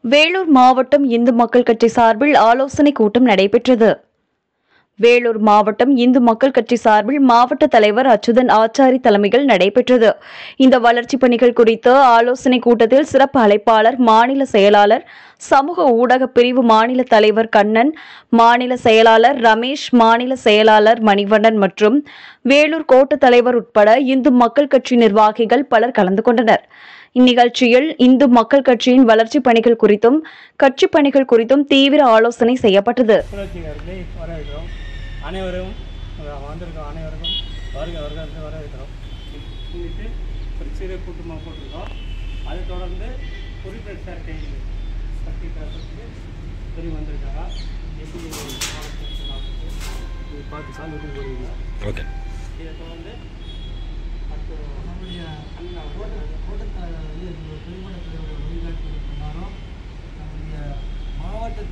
வேலூர் மாவட்டம் இந்து மக்கள் கட்சி சார்பில் ஆலோசனை கூட்டம் நடைபெற்றது வேலூர் மாவட்டம் இந்து மக்கள் கட்சி சார்பில் மாவட்ட தலைவர் அச்சுதன் ஆச்சாரி தலைமையில் நடைபெற்றது இந்த வளர்ச்சிப் பணிகள் குறித்த ஆலோசனை கூட்டத்தில் சிறப்பு அழைப்பாளர் மாநில செயலாளர் சமூக ஊடக பிரிவு மாநில தலைவர் கண்ணன் மாநில செயலாளர் ரமேஷ் மாநில செயலாளர் மணிவண்ணன் மற்றும் வேலூர் கோட்ட தலைவர் உட்பட இந்து மக்கள் கட்சி நிர்வாகிகள் பலர் கலந்து கொண்டனர் இந்நிகழ்ச்சியில் இந்து மக்கள் கட்சியின் வளர்ச்சிப் பணிகள் குறித்தும் கட்சிப் பணிகள் குறித்தும் தீவிர ஆலோசனை செய்யப்பட்டது புரட்சிகரத்தை வரவேற்கிறோம் அனைவரும் அஹ், வந்திருக்கோம் அனைவருக்கும் வருக வருக என்று வரவேற்கிறோம் இன்னைக்கு ஒரு சிறு கூட்டமாக போட்டிருக்கோம் அதை தொடர்ந்து உறுப்பினர் சேர்க்கை சக்தி பேசுறதுக்கு பெரிய வந்திருக்காங்க எப்படி மாவட்டத்தில் மாவட்டத்தில் இது பார்த்து சாமி போடுவீங்க ஓகே இதை தொடர்ந்து